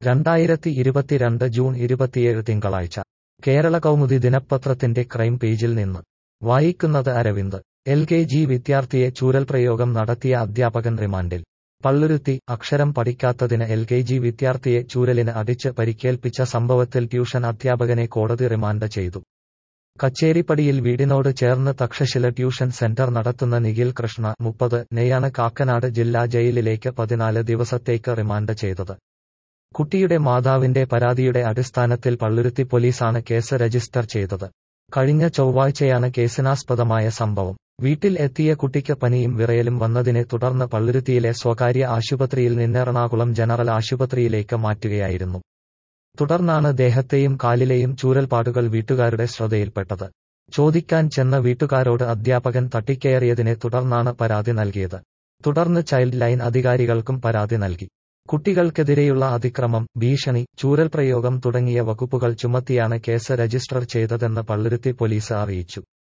രണ്ടായിരത്തി ഇരുപത്തിരണ്ട് ജൂൺ ഇരുപത്തിയേഴ് തിങ്കളാഴ്ച കേരള കൗമുദി ദിനപത്രത്തിന്റെ ക്രൈം പേജിൽ നിന്ന് വായിക്കുന്നത് അരവിന്ദ് എൽ കെ ജി വിദ്യാർത്ഥിയെ ചൂരൽപ്രയോഗം നടത്തിയ അധ്യാപകൻ റിമാൻഡിൽ പള്ളുരുത്തി അക്ഷരം പഠിക്കാത്തതിന് എൽ കെ ജി വിദ്യാർത്ഥിയെ ചൂരലിന് അടിച്ച് പരിക്കേൽപ്പിച്ച സംഭവത്തിൽ ട്യൂഷൻ അധ്യാപകനെ കോടതി റിമാൻഡ് ചെയ്തു കച്ചേരിപ്പടിയിൽ വീടിനോട് ചേർന്ന് തക്ഷശില ട്യൂഷൻ സെന്റർ നടത്തുന്ന നിഖിൽ കൃഷ്ണ മുപ്പത് നെയാണ് കാക്കനാട് ജില്ലാ ജയിലിലേക്ക് പതിനാല് ദിവസത്തേക്ക് റിമാൻഡ് ചെയ്തത് കുട്ടിയുടെ മാതാവിന്റെ പരാതിയുടെ അടിസ്ഥാനത്തിൽ പള്ളുരുത്തി പോലീസാണ് കേസ് രജിസ്റ്റർ ചെയ്തത് കഴിഞ്ഞ ചൊവ്വാഴ്ചയാണ് കേസിനാസ്പദമായ സംഭവം വീട്ടിൽ എത്തിയ കുട്ടിക്ക് പനിയും വിറയലും വന്നതിനെ തുടർന്ന് പള്ളുരുത്തിയിലെ സ്വകാര്യ ആശുപത്രിയിൽ നിന്ന് എറണാകുളം ജനറൽ ആശുപത്രിയിലേക്ക് മാറ്റുകയായിരുന്നു തുടർന്നാണ് ദേഹത്തെയും കാലിലെയും ചൂരൽപാടുകൾ വീട്ടുകാരുടെ ശ്രദ്ധയിൽപ്പെട്ടത് ചോദിക്കാൻ ചെന്ന വീട്ടുകാരോട് അധ്യാപകൻ തട്ടിക്കയറിയതിനെ തുടർന്നാണ് പരാതി നൽകിയത് തുടർന്ന് ചൈൽഡ് ലൈൻ അധികാരികൾക്കും പരാതി നൽകി കുട്ടികൾക്കെതിരെയുള്ള അതിക്രമം ഭീഷണി ചൂരൽ പ്രയോഗം തുടങ്ങിയ വകുപ്പുകൾ ചുമത്തിയാണ് കേസ് രജിസ്റ്റർ ചെയ്തതെന്ന് പള്ളുരുത്തി പോലീസ് അറിയിച്ചു